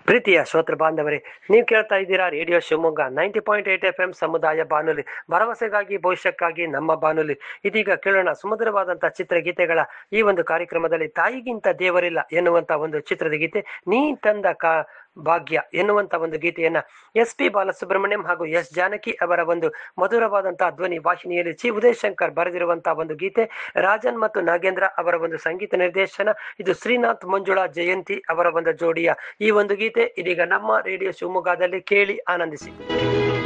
ಪ್ರೀತಿಯ ಶ್ರೋತೃ ಬಾಂಧವರೇ ನೀವು ಕೇಳ್ತಾ ಇದ್ದೀರಾ radio Shivamogga ninety point eight F M ಸಮುದಾಯ ಬಾನುಲಿ ಭರವಸೆಗಾಗಿ ಭವಿಷ್ಯಕ್ಕಾಗಿ ನಮ್ಮ ಬಾನುಲಿ ಇದೀಗ ಕೇಳೋಣ ಸುಮಧುರವಾದಂತಹ ಚಿತ್ರಗೀತೆಗಳ ಈ ಒಂದು ಕಾರ್ಯಕ್ರಮದಲ್ಲಿ ತಾಯಿಗಿಂತ ದೇವರಿಲ್ಲ ಎನ್ನುವಂತ ಒಂದು ಚಿತ್ರದ ಗೀತೆ ನೀ ತಂದ ಕಾ ಭಾಗ್ಯ ಎನ್ನುವಂತ ಒಂದು ಗೀತೆಯನ್ನ ಎಸ್ ಪಿ ಬಾಲಸುಬ್ರಹ್ಮಣ್ಯಂ ಹಾಗೂ ಎಸ್ ಜಾನಕಿ ಅವರ ಒಂದು ಮಧುರವಾದಂತಹ ಧ್ವನಿ ವಾಹಿನಿಯಲ್ಲಿ ಚಿ ಉದಯ್ ಶಂಕರ್ ಬರೆದಿರುವಂತಹ ಒಂದು ಗೀತೆ ರಾಜನ್ ಮತ್ತು ನಾಗೇಂದ್ರ ಅವರ ಒಂದು ಸಂಗೀತ ನಿರ್ದೇಶನ ಇದು ಶ್ರೀನಾಥ್ ಮಂಜುಳಾ ಜಯಂತಿ ಅವರ ಒಂದು ಜೋಡಿಯ ಈ ಒಂದು ಗೀತೆ ಇದೀಗ ನಮ್ಮ ರೇಡಿಯೋ ಶಿವಮೊಗ್ಗದಲ್ಲಿ ಕೇಳಿ ಆನಂದಿಸಿ